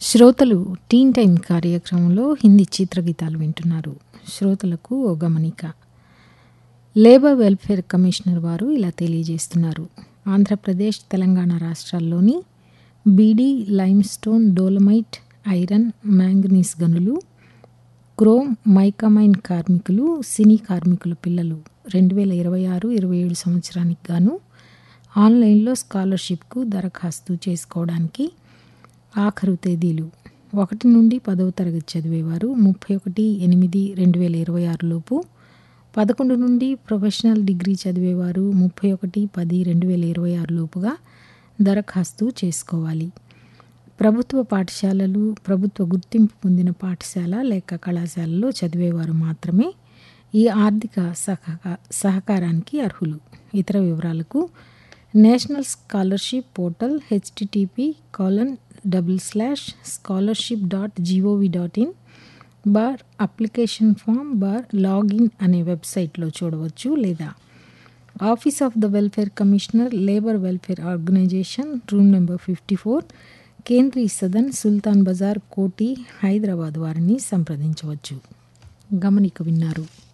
శ్రోతలు టీన్ టైమ్ కార్యక్రమంలో హిందీ చిత్రగీతాలు వింటున్నారు శ్రోతలకు ఓ గమనిక లేబర్ వెల్ఫేర్ కమిషనర్ వారు ఇలా తెలియజేస్తున్నారు ఆంధ్రప్రదేశ్ తెలంగాణ రాష్ట్రాల్లోని beedi limestone dolomite iron manganese గనులు క్రోమ్ మైకమైన్ కార్మికులు సినీ కార్మికుల పిల్లలు రెండు వేల ఇరవై ఆరు ఇరవై ఏడు సంవత్సరానికి గాను ఆన్లైన్లో స్కాలర్షిప్కు దరఖాస్తు చేసుకోవడానికి ఆఖరు తేదీలు ఒకటి నుండి పదవ తరగతి చదివేవారు ముప్పై ఒకటి ఎనిమిది రెండు వేల ఇరవై ఆరులోపు పదకొండు నుండి ప్రొఫెషనల్ డిగ్రీ చదివేవారు ముప్పై ఒకటి పది రెండు వేల ఇరవై ఆరులోపుగా దరఖాస్తు చేసుకోవాలి ప్రభుత్వ పాఠశాలలు ప్రభుత్వ గుర్తింపు పొందిన పాఠశాల లేక కళాశాలలో చదివేవారు మాత్రమే ఈ ఆర్థిక సహకా సహకారానికి అర్హులు ఇతర వివరాలకు national scholarship portal HTTP colon double slash scholarship dot GOV dot in bar application form bar login అనే వెబ్సైట్లో చూడవచ్చు లేదా office of the welfare commissioner labour welfare organisation room number fifty four Kendriya Sadan సుల్తాన్ బజార్ కోటి హైదరాబాద్ వారిని సంప్రదించవచ్చు గమనిక విన్నారు